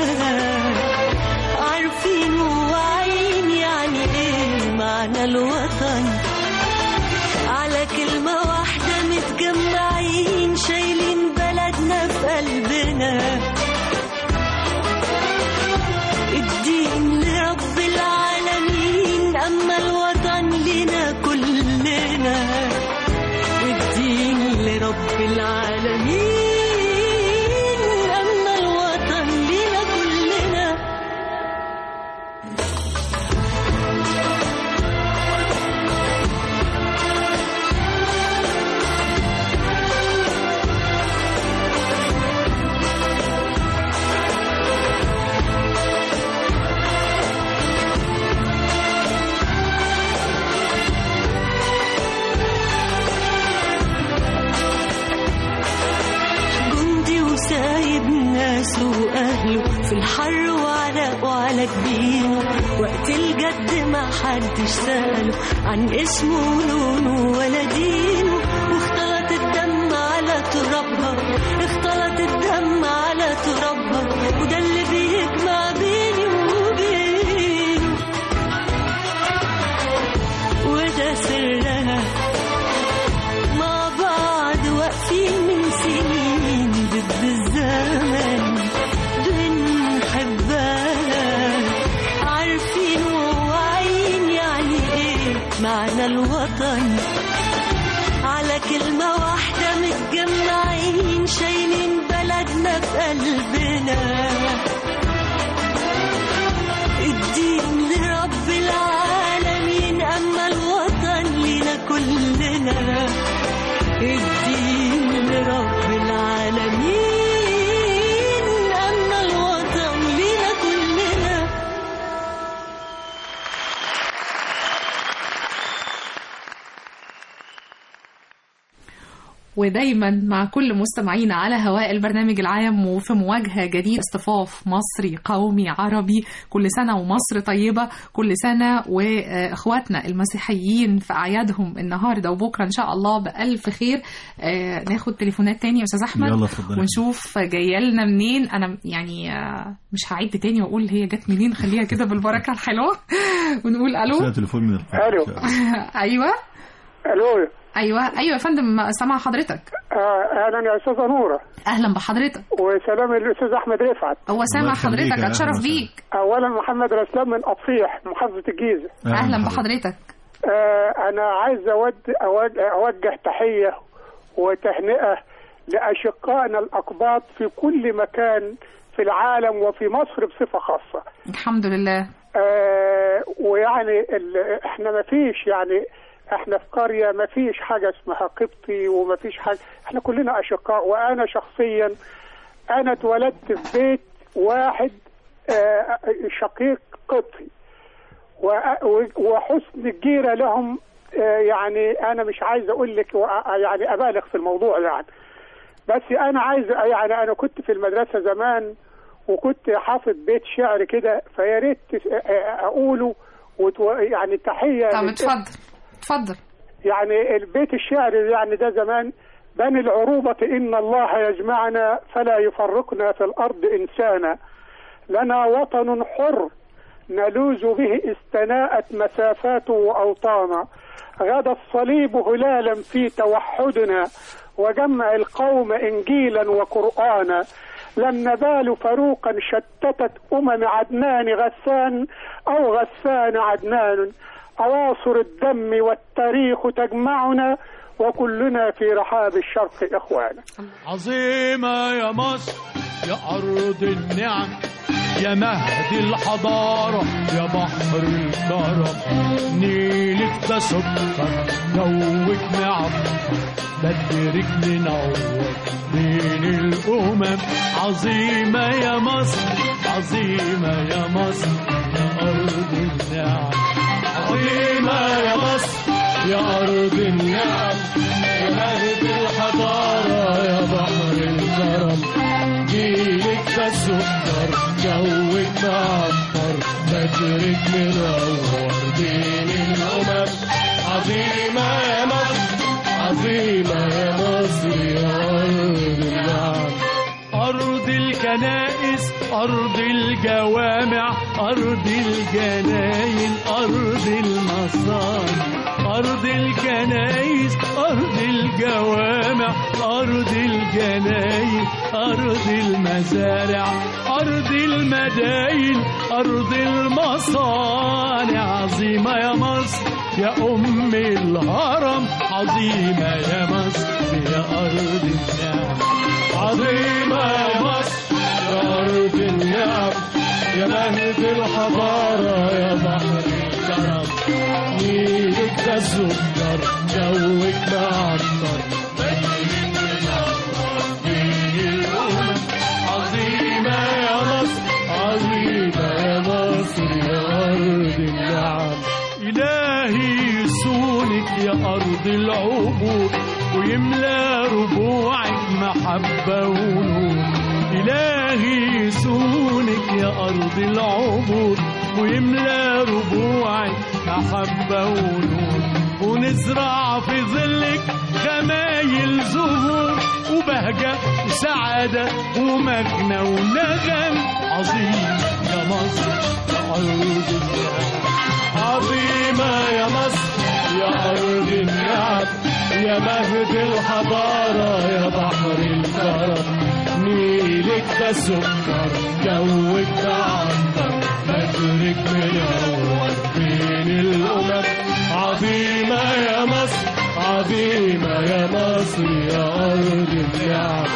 عارفين وواعيين يعني ايه معنى الوطن على كلمة واحدة متجمعين شايلين بلدنا في قلبنا الدين لرب العالمين أما الوطن لنا كلنا الدين لرب العالمين أما الوطن لنا كلنا جندي وسايب ناسه واهله في الحر وعلى وعلى كبيره وقت الجد ما حدش ساله عن اسمه ولونه ولا دينه واختلط الدم على ترابها اختلط الدم على ترابها وده اللي بيجمع بيني وبينه وده سرها مع بعض واقفين من سنين ضد الزمن بنحبها عارفين وواعيين يعني ايه معنى الوطن على كلمة واحدة متجمعين شايلين بلدنا في قلبنا الدين لرب العالمين أما الوطن لنا كلنا الدين لرب العالمين أما الوطن لنا كلنا ودايما مع كل مستمعينا على هواء البرنامج العام وفي مواجهة جديدة اصطفاف مصري قومي عربي كل سنة ومصر طيبة كل سنة وإخواتنا المسيحيين في أعيادهم النهاردة وبكرة إن شاء الله بألف خير آه، ناخد تليفونات تاني يا أستاذ أحمد يلا اتفضلي. ونشوف جاية لنا منين أنا يعني آه، مش هعد تاني وأقول هي جت منين خليها كده بالبركة الحلوة ونقول ألو فيها تليفون من القاهرة. الو أيوه الو أيوه أيوه يا فندم سامع حضرتك آه، اهلا يا استاذه نوره أهلا بحضرتك وسلام الاستاذ احمد رفعت هو سامع حضرتك اتشرف بيك اولا محمد رسلان من اطفيح محافظه الجيزه أهلا بحضرتك آه انا عايز أود أود اوجه تحيه وتهنئه لاشقائنا الاقباط في كل مكان في العالم وفي مصر بصفه خاصه الحمد لله آه ويعني ال- احنا ما فيش يعني احنا في قريه ما فيش حاجه اسمها قبطي وما فيش حاجه احنا كلنا اشقاء وانا شخصيا انا اتولدت في بيت واحد آه شقيق قبطي وأ- و- وحسن الجيره لهم آه يعني انا مش عايز اقول لك وأ- يعني ابالغ في الموضوع يعني بس انا عايز يعني انا كنت في المدرسه زمان وكنت حافظ بيت شعر كده فيا ريت تس- اقوله وتو... يعني تحيه طب لل- اتفضل اتفضل يعني البيت الشعر يعني ده زمان بني العروبة إن الله يجمعنا فلا يفرقنا في الأرض إنسانا لنا وطن حر نلوذ به استناءت مسافاته وأوطانا غدا الصليب هلالا في توحدنا وجمع القوم إنجيلا وقرآنا لم نبال فروقا شتتت أمم عدنان غسان أو غسان عدنان أواصر الدم والتاريخ تجمعنا وكلنا في رحاب الشرق إخوانا عظيمة يا مصر يا أرض النعم يا مهد الحضارة يا بحر الكرم نيلك ده سكر جوك نعم بدرك منور بين الأمم عظيمة يا مصر عظيمة يا مصر يا أرض النعم عظيمة يا مصر يا أرض النعم يا مهد الحضارة يا بحر الكرم جيلك ده سكر جوك معطر بدرك منور بين الأمم عظيمة يا مصر عظيمة يا مصر يا أرض النعم أرض الكنائس أرض الجوامع أرض الجناين أرض المصانع أرض الكنائس أرض الجوامع أرض الجناين أرض المزارع أرض المداين أرض المصانع عظيمة يا مصر يا أم الهرم عظيمة يا مصر يا أرض النعم عظيمة يا مصر يا أرض النعم يا مهد الحضارة يا بحر الكرم نيلك ده سكر جوك معطر بدرك منور بين الأمم عظيمة يا مصر عظيمة يا مصر يا أرض النعم إلهي يسونك يا أرض العبور ويملى ربوعك محبة ونور إلهي يسونك يا أرض العبور ويملى ربوعك محبة ونور ونزرع في ظلك خمايل زهور وبهجة وسعادة ومجنى ونغم عظيم يا مصر يا أرض النعم عظيمة يا مصر يا أرض النعم يا مهد الحضارة يا بحر الكرم نيلك ده سكر جوك ده عنتر بدرك منور بين الأمم عظيمة يا مصر عظيمة يا مصر يا أرض النعم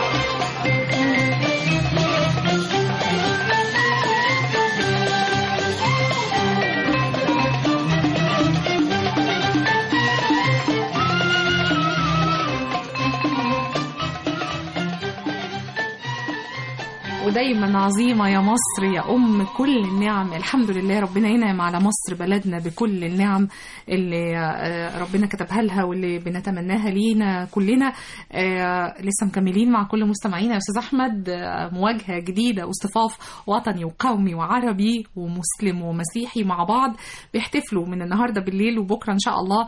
ودايما عظيمة يا مصر يا أم كل النعم الحمد لله ربنا ينعم على مصر بلدنا بكل النعم اللي آه، ربنا كتبها لها واللي بنتمناها لينا كلنا آه، لسه مكملين مع كل مستمعينا يا أستاذ أحمد آه، مواجهة جديدة واصطفاف وطني وقومي وعربي ومسلم ومسيحي مع بعض بيحتفلوا من النهاردة بالليل وبكرة إن شاء الله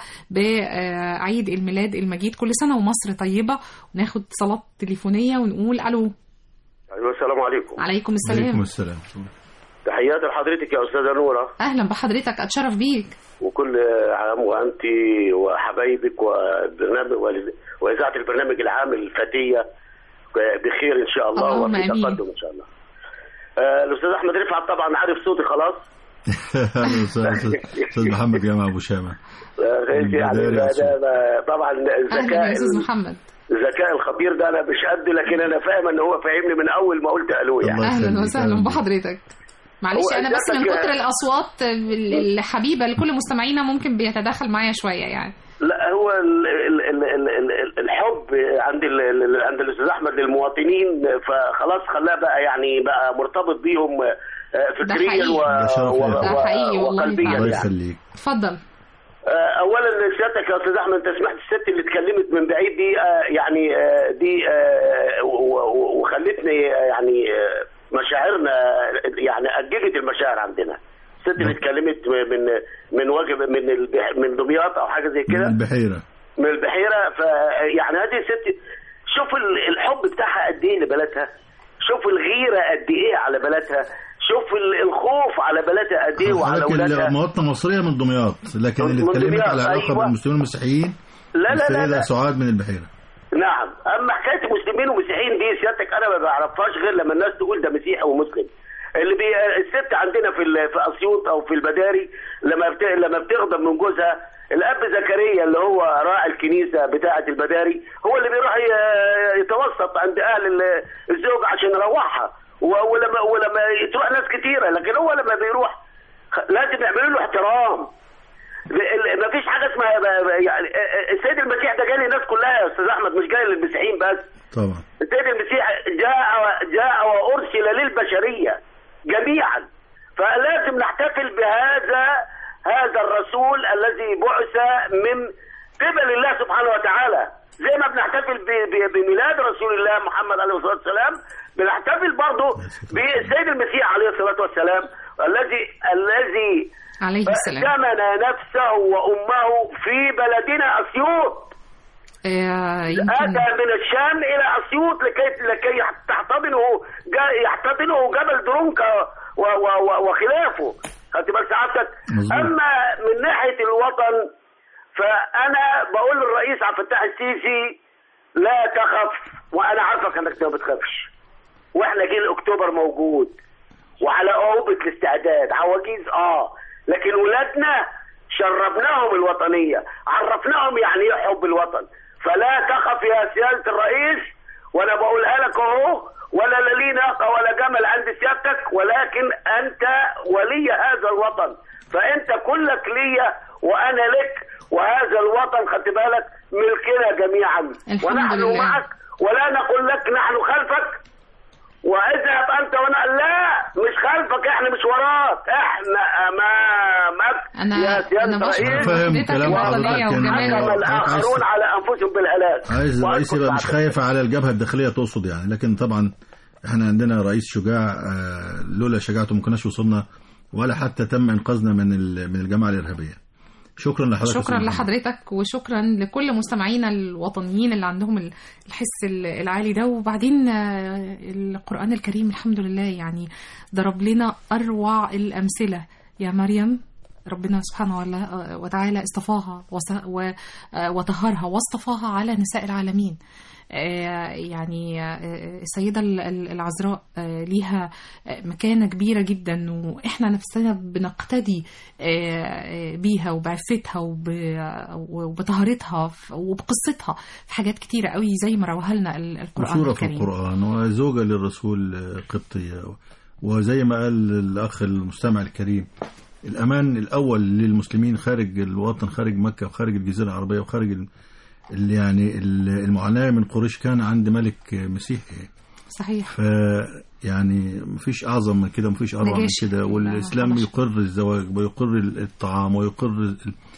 بعيد الميلاد المجيد كل سنة ومصر طيبة وناخد اتصالات تليفونية ونقول ألو ايوه السلام عليكم عليكم السلام عليكم السلام تحياتي لحضرتك يا استاذه نوره اهلا بحضرتك اتشرف بيك وكل عام وانت وحبايبك وبرنامج واذاعه البرنامج العام الفتيه بخير ان شاء الله اللهم وفي آمين. تقدم ان شاء الله آه، الاستاذ احمد رفعت طبعا عارف صوتي خلاص اهلا وسهلا أستاذ- استاذ محمد جامع ابو شامه آه، يعني البداية ده- الصوت. ده- طبعا اهلا الذكاء يا استاذ محمد الذكاء الخبير ده انا مش قد لكن انا فاهم ان هو فاهمني من اول ما قلت الو يعني اهلا وسهلا بحضرتك معلش هو انا بس من إجابتك- كتر الاصوات ال- الحبيبه لكل مستمعينا ممكن بيتداخل معايا شويه يعني لا هو ال ال ال ال ال الحب عند ال ال عند الاستاذ احمد للمواطنين فخلاص خلاه بقى يعني بقى مرتبط بيهم آه، فكريا حقيقي. و... ده شرف و... ليا. ده حقيقي و... والله وقلبيا فعلا. الله يعني يخليك اتفضل آه، اولا سيادتك يا استاذ احمد انت سمعت الست اللي اتكلمت من بعيد دي آه، يعني آه، دي آه، و- و- وخلتني آه، يعني آه، مشاعرنا يعني اججت المشاعر عندنا الست اللي اتكلمت من من وجه من البح- من دمياط او حاجه زي من كده البحيره من البحيره ف يعني هذه الست شوف ال- الحب بتاعها قد ايه لبلدها شوف الغيره قد ايه على بلدها شوف ال- الخوف على بلدها قد ايه وعلى حضرتك اولادها مواطنه مصريه من دمياط لكن اللي من اتكلمت دمياط، على علاقه أيوة. بالمسلمين والمسيحيين لا لا لا, السيده لا. سعاد من البحيره نعم اما حكايه مسلمين ومسيحيين دي سيادتك انا ما بعرفهاش غير لما الناس تقول ده مسيحي ومسلم اللي بي... الست عندنا في ال... في اسيوط او في البداري لما بت... لما بتغضب من جوزها الاب زكريا اللي هو راعي الكنيسه بتاعه البداري هو اللي بيروح ي... يتوسط عند اهل ال- الزوج عشان يروحها و... ولما ولما تروح ناس كتيره لكن هو لما بيروح خ- لازم يعملوا له احترام ما فيش حاجه اسمها ب- ب- يعني السيد المسيح ده جاي للناس كلها يا استاذ احمد مش جاي للمسيحيين بس طبعا السيد المسيح جاء جاء وارسل للبشريه جميعا فلازم نحتفل بهذا هذا الرسول الذي بعث من قبل الله سبحانه وتعالى زي ما بنحتفل ب- ب- بميلاد رسول الله محمد عليه الصلاه والسلام بنحتفل برضه بالسيد المسيح عليه الصلاه والسلام الذي الذي عليه السلام ثمن نفسه وامه في بلدنا اسيوط آه، يمكن اتى من الشام الى اسيوط لكي لكي تحتضنه جا- يحتضنه جبل درونكا و- و- و- وخلافه خدت بال سعادتك مظبوط. اما من ناحيه الوطن فانا بقول للرئيس عبد الفتاح السيسي لا تخف وانا عارفك انك ما بتخافش واحنا جيل اكتوبر موجود وعلى عقوبة الاستعداد عواجيز اه لكن ولادنا شربناهم الوطنية عرفناهم يعني ايه حب الوطن فلا تخف يا سيادة الرئيس وانا بقولها لك اهو ولا لا لي ناقة ولا جمل عند سيادتك ولكن انت ولي هذا الوطن فانت كلك ليا وانا لك وهذا الوطن خدت بالك ملكنا جميعا الحمد ونحن لله. معك ولا نقول لك نحن خلفك واذهب انت وانا لا مش خلفك احنا مش وراك احنا امامك أنا- يا سياده أنا بشكر الرئيس فاهم حضرتك كلام الوطنية حضرتك كان وجمال حكم حضرتك عايز الاخرون على انفسهم بالهلاك عايز الرئيس وأذكر يبقى مش سعادتك. خايف على الجبهه الداخليه تقصد يعني لكن طبعا احنا عندنا رئيس شجاع آه، لولا شجاعته ما كناش وصلنا ولا حتى تم انقاذنا من ال- من الجماعه الارهابيه شكرا لحضرتك يا شكرا أستاذ محمد. لحضرتك وشكرا لكل مستمعينا الوطنيين اللي عندهم ال- الحس ال- العالي ده وبعدين آه، القرآن الكريم الحمد لله يعني ضرب لنا أروع الأمثلة يا مريم ربنا سبحانه ولا- وتعالى اصطفاها وس- و- آه، وطهرها واصطفاها على نساء العالمين آه، يعني آه، السيدة ال- ال- العذراء آه، ليها آه، مكانة كبيرة جدا وإحنا نفسنا بنقتدي آه، آه، بيها وبعفتها وب- وبطهارتها ف- وبقصتها في حاجات كتيرة قوي زي ما روها لنا ال- القرآن وسورة في الكريم القرآن وزوجة للرسول قبطية وزي ما قال الأخ المستمع الكريم الأمان الأول للمسلمين خارج الوطن خارج مكة وخارج الجزيرة العربية وخارج ال- ال- يعني ال- المعاناة من قريش كان عند ملك مسيحي صحيح ف يعني مفيش اعظم من كده مفيش اروع من نجاشي. كده والاسلام يقر الزواج ويقر الطعام ويقر ال-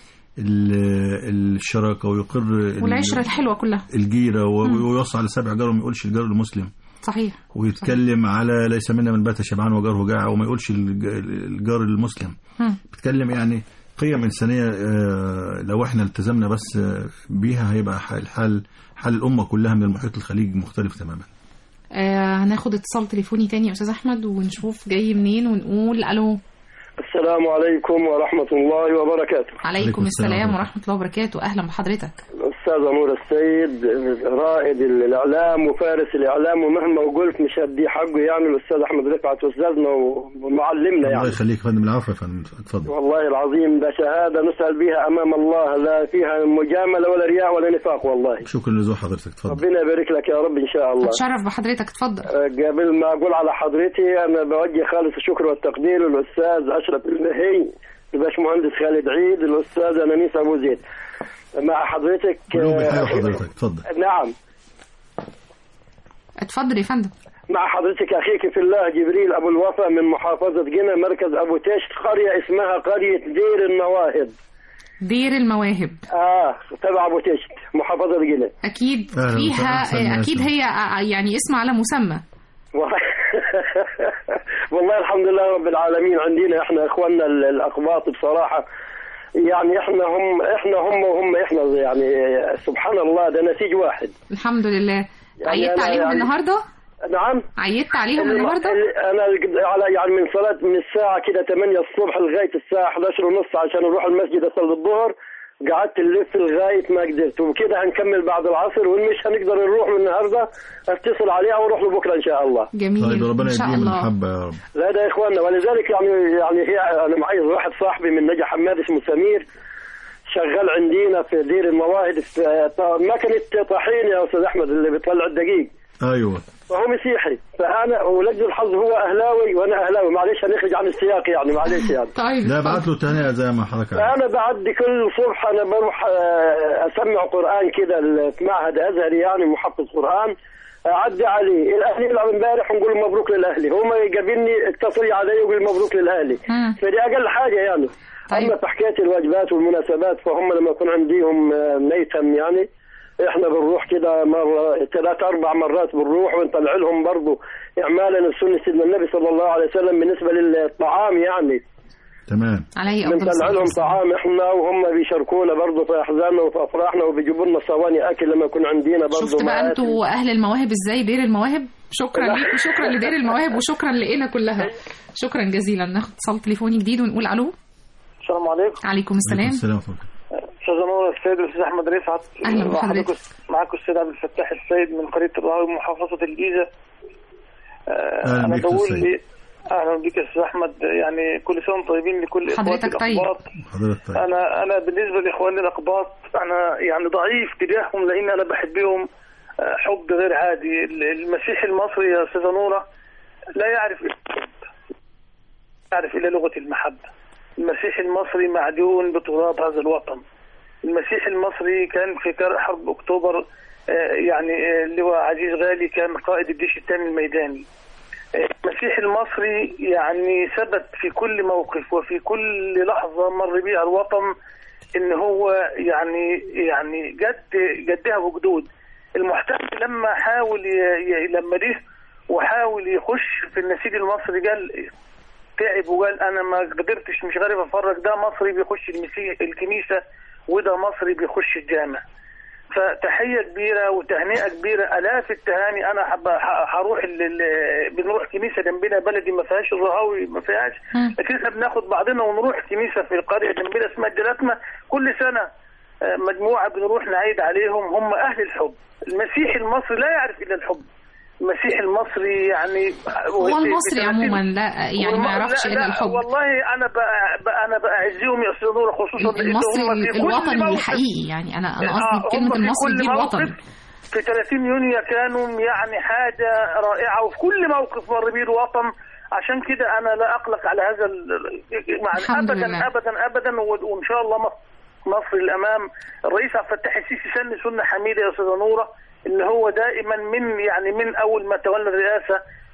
ال- الشراكه ويقر ال- والعشره الحلوه كلها الجيره و- مم. ويوصي على سبع جار وما يقولش الجار المسلم صحيح ويتكلم على ليس منا من بات شبعان وجاره جاع وما يقولش الج- الجار المسلم مم. بيتكلم يعني قيم إنسانية آه، لو احنا التزمنا بس آه، بيها هيبقى حال حال حال الأمة كلها من المحيط الخليج مختلف تماما آه هناخد اتصال تليفوني تاني يا استاذ احمد ونشوف جاي منين ونقول الو السلام عليكم ورحمة الله وبركاته عليكم السلام ورحمه الله وبركاته اهلا بحضرتك الأستاذ نور السيد رائد الإعلام وفارس الإعلام ومهما قلت مش هدي حقه يعني الأستاذ أحمد رفعت أستاذنا ومعلمنا الله يعني يخليك يا فندم العفو يا فندم اتفضل والله العظيم ده شهادة نسأل بها أمام الله لا فيها مجاملة ولا رياء ولا نفاق والله شكرا لزو حضرتك اتفضل ربنا يبارك لك يا رب إن شاء الله اتشرف بحضرتك اتفضل قبل ما أقول على حضرتي أنا بوجه خالص الشكر والتقدير للأستاذ أشرف المهي الباشمهندس خالد عيد الأستاذ أنانيس أبو زيد مع حضرتك كلهم بيحيوا آه، حضرتك اتفضل نعم اتفضل يا فندم مع حضرتك أخيك في الله جبريل أبو الوفا من محافظة جنة مركز أبو تشت قرية اسمها قرية دير النواهض دير المواهب آه تبع أبو تشت محافظة جنة اكيد أهلا فيها وسهلا، أحسن ناس. اكيد هي آه، يعني اسم على مسمى والله والله الحمد لله رب العالمين عندنا احنا اخواننا ال- الاقباط بصراحه يعني احنا هم احنا هم وهم احنا يعني سبحان الله ده نسيج واحد الحمد لله يعني عيدت أنا عليهم يعني- النهارده نعم عيدت عليهم اللي- النهارده اللي- انا الق- على يعني من صلاه من الساعه كده 8 الصبح لغايه الساعه 11 ونص عشان اروح المسجد اصلي الظهر قعدت نلف لغايه ما قدرت وبكده هنكمل بعد العصر وان مش هنقدر نروح من النهارده اتصل عليها واروح له بكره ان شاء الله جميل طيب ربنا ان شاء يديهم الله المحبة يا رب لا ده يا اخواننا ولذلك يعني يعني هي انا معي واحد صاحبي من نجا حماد اسمه سمير شغال عندنا في دير المواهب في ط- مكنه طحين يا استاذ احمد اللي بتطلع الدقيق ايوه فهو مسيحي فانا ولجل الحظ هو اهلاوي وانا اهلاوي معلش هنخرج عن السياق يعني معلش يعني طيب لا ابعت له تهنئة زي ما حضرتك عارف. فانا بعد كل صبح انا بروح آه، اسمع قران كده ال- في معهد ازهري يعني محفظ قران اعدي عليه الاهلي يلعب امبارح ونقول له مبروك للاهلي هو ما يقابلني اتصل علي ويقول مبروك للاهلي فدي اقل حاجه يعني اما في حكايه الواجبات والمناسبات فهم لما يكون عندهم آه، ميتم يعني احنا بنروح كده مره ثلاث اربع مرات بنروح ونطلع لهم برضه اعمالا لسنه سيدنا النبي صلى الله عليه وسلم بالنسبه للطعام يعني تمام علي افضل بنطلع الصلاة لهم والسلام. طعام احنا وهم بيشاركونا برضه في احزاننا وفي افراحنا وبيجيبوا لنا صواني اكل لما يكون عندنا برضه شفت بقى مآتم. انتوا اهل المواهب ازاي دير المواهب شكرا ليك وشكرا لدير المواهب وشكرا لإنا كلها شكرا جزيلا ناخد اتصال تليفوني جديد ونقول الو السلام عليكم عليكم السلام السلام استاذ نور السيد الاستاذ احمد رفعت أهلا وحضرتك- بحضرتك. معاكم السيد عبد الفتاح السيد من قريه الرهاوي محافظه الجيزه آه، أهلا انا بيك أستاذ بقول سيد. لي اهلا بك يا استاذ احمد يعني كل سنه وانتم طيبين لكل اخواتي حضرتك طيب. الاقباط حضرتك طيب انا انا بالنسبه لاخواني الاقباط انا يعني ضعيف تجاههم لان انا بحبهم آه، حب غير عادي المسيح المصري يا استاذه نوره لا يعرف إلا الحب. لا يعرف الا لغه المحبه المسيح المصري معدون بتراب هذا الوطن المسيح المصري كان في كر- حرب اكتوبر آه، يعني آه، اللواء عزيز غالي كان قائد الجيش الثاني الميداني آه، المسيح المصري يعني ثبت في كل موقف وفي كل لحظة مر بها الوطن ان هو يعني يعني جد جدها وجدود المحتل لما حاول ي- ي- لما جه وحاول يخش في النسيج المصري قال تعب وقال انا ما قدرتش مش عارف افرج ده مصري بيخش المسيح الكنيسه وده مصري بيخش الجامع فتحيه كبيره وتهنئه كبيره الاف التهاني انا حب ح- هروح ال- ال- بنروح كنيسه جنبنا بلدي ما فيهاش الرهاوي ما فيهاش لكن احنا بناخد بعضنا ونروح كنيسه في القريه جنبنا اسمها جلاتنا كل سنه آه، مجموعه بنروح نعيد عليهم هم اهل الحب المسيح المصري لا يعرف الا الحب المسيح المصري يعني هو المصري عموما لا يعني ما يعرفش لا- الا لا، الحب والله انا بقى بقى انا بعزهم يا استاذ نور خصوصا إن المصري هم في كل الوطني موقف- الحقيقي يعني انا انا آه، قصدي هم بكلمه في المصري كل دي موقف الوطني في 30 يونيو كانوا يعني حاجه رائعه وفي كل موقف مر بيه الوطن عشان كده انا لا اقلق على هذا ال- يعني الحمد ابدا لله. ابدا ابدا و- وان شاء الله مصر مصر الامام الرئيس عبد الفتاح السيسي سن سنه حميده يا استاذه نوره ان هو دائما من يعني من اول ما تولى الرئاسه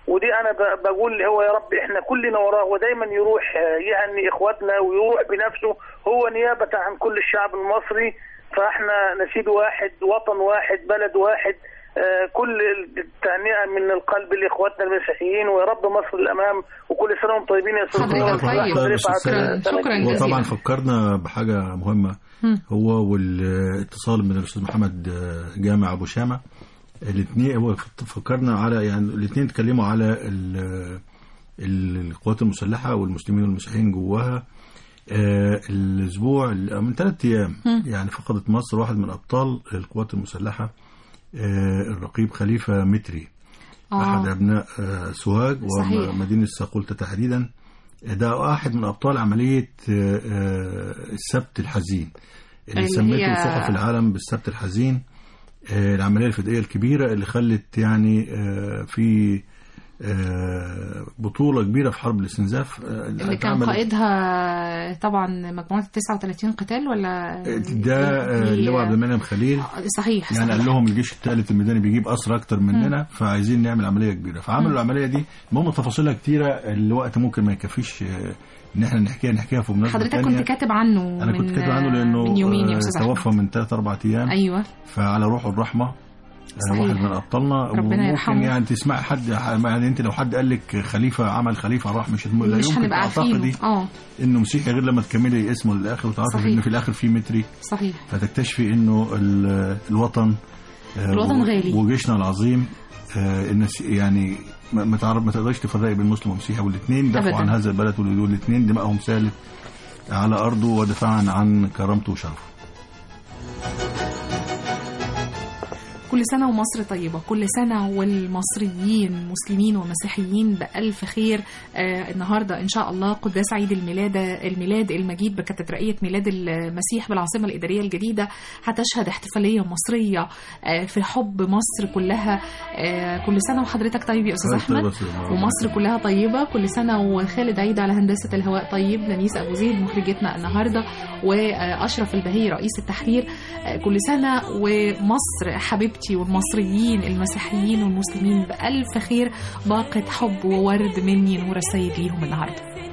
ودي انا ب- بقول هو يا رب احنا كلنا وراه ودايما يروح آه، يهني اخواتنا ويروح بنفسه هو نيابه عن كل الشعب المصري فاحنا نشيد واحد وطن واحد بلد واحد آه، كل التهنئه من القلب لاخواتنا المسيحيين ويا رب مصر الامام وكل سنه وانتم طيبين يا استاذ نور. طيب رفعت سنة جديدة. وطبعا فكرنا بحاجة مهمة مم. هو والاتصال من الأستاذ محمد جامع أبو شامة الاثنين هو فكرنا على يعني الاثنين اتكلموا على ال- ال- القوات المسلحة والمسلمين والمسيحيين جواها آه، الأسبوع من ثلاث أيام مم. يعني فقدت مصر واحد من أبطال القوات المسلحة آه، الرقيب خليفة متري آه. أحد أبناء آه، سوهاج صحيح. ومدينة ساقولة تحديدا ده واحد من أبطال عملية آه، آه، السبت الحزين اللي اللي سميته هي- صحف العالم بالسبت الحزين آه، العملية الفدائية الكبيرة اللي خلت يعني آه، في آه، بطولة كبيرة في حرب الاستنزاف آه، اللي كان اتعملت- قائدها طبعا مجموعة 39 قتال ولا ده آه، في- اللي هو عبد المنعم خليل صحيح يعني صحيح. قال لهم الجيش الثالث الميداني بيجيب اسرى اكتر مننا فعايزين نعمل عمليه كبيره فعملوا مم. العمليه دي المهم تفاصيلها كتيره الوقت ممكن ما يكفيش آه، ان احنا نحكيها نحكيها في مناسبه حضرتك تانية. كنت كاتب عنه انا من كنت كاتب عنه لانه من يومين يا آه، استاذ توفى أحمد. من ثلاث اربع ايام ايوه فعلى روحه الرحمه آه، صحيح. واحد من ابطالنا ربنا وممكن يرحمه. يعني تسمع حد يعني انت لو حد قال لك خليفه عمل خليفه راح مش لا مش يمكن هنبقى تعتقدي عارفين اه انه مسيحي غير لما تكملي اسمه للاخر وتعرفي صحيح. ان في الاخر في متري صحيح فتكتشفي انه ال- الوطن آه، الوطن و- غالي. وجيشنا العظيم آه، الناس يعني ما ما تعرف ما تقدرش تفرقي بين مسلم ومسيحي والاثنين دافعوا أبداً. عن هذا البلد والاثنين دمائهم سالت على ارضه ودفاعا عن كرامته وشرفه كل سنة ومصر طيبة كل سنة والمصريين مسلمين ومسيحيين بألف خير آه النهاردة إن شاء الله قداس عيد الميلاد الميلاد المجيد بكاتدرائية ميلاد المسيح بالعاصمة الإدارية الجديدة هتشهد احتفالية مصرية آه في حب مصر كلها آه كل سنة وحضرتك طيب يا أستاذ أحمد ومصر كلها طيبة كل سنة وخالد عيد على هندسة الهواء طيب نانيس أبو زيد مخرجتنا النهاردة وأشرف البهي رئيس التحرير آه، كل سنة ومصر حبيبتي والمصريين المسيحيين والمسلمين بألف خير باقة حب وورد مني نور السيد ليهم النهاردة